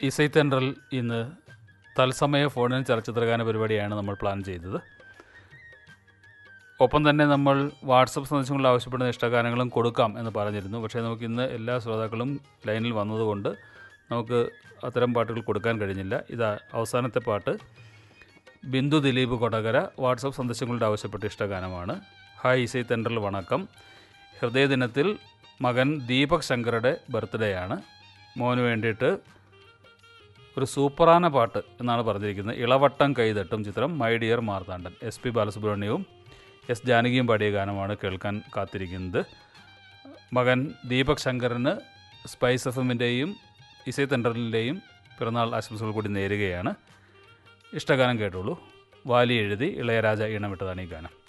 ഇസൈ തെൻട്രൽ ഇന്ന് തത്സമയ ഫോണിൻ ചലച്ചിത്രഗാന പരിപാടിയാണ് നമ്മൾ പ്ലാൻ ചെയ്തത് ഒപ്പം തന്നെ നമ്മൾ വാട്സപ്പ് സന്ദേശങ്ങളിൽ ആവശ്യപ്പെടുന്ന ഇഷ്ടഗാനങ്ങളും കൊടുക്കാം എന്ന് പറഞ്ഞിരുന്നു പക്ഷേ നമുക്ക് ഇന്ന് എല്ലാ ശ്രോതാക്കളും ലൈനിൽ വന്നതുകൊണ്ട് നമുക്ക് അത്തരം പാട്ടുകൾ കൊടുക്കാൻ കഴിഞ്ഞില്ല ഇത് അവസാനത്തെ പാട്ട് ബിന്ദു ദിലീപ് കൊടകര വാട്സപ്പ് സന്ദേശങ്ങളുടെ ആവശ്യപ്പെട്ട ഇഷ്ടഗാനമാണ് ഹായ് ഇസൈ തെൻട്രൽ വണക്കം ഹൃദയദിനത്തിൽ മകൻ ദീപക് ശങ്കറുടെ ബർത്ത്ഡേ ആണ് മോന് വേണ്ടിയിട്ട് ഒരു സൂപ്പറാന പാട്ട് എന്നാണ് പറഞ്ഞിരിക്കുന്നത് ഇളവട്ടം കൈതട്ടും ചിത്രം My Dear Marthandan S P ബാലസുബ്രഹ്മണ്യവും എസ് ജാനകിയും പാടിയ ഗാനമാണ് കേൾക്കാൻ കാത്തിരിക്കുന്നത് മകൻ ദീപക് ശങ്കറിന് സ്പൈസ് എഫ് എമ്മിൻ്റെയും ഇസൈ തെൻഡറിൻ്റെയും പിറന്നാൾ ആശംസകൾ കൂടി നേരുകയാണ് ഇഷ്ടഗാനം കേട്ടോളൂ വാലി എഴുതി ഇളയരാജ ഈണമിട്ടതാണ് ഈ ഗാനം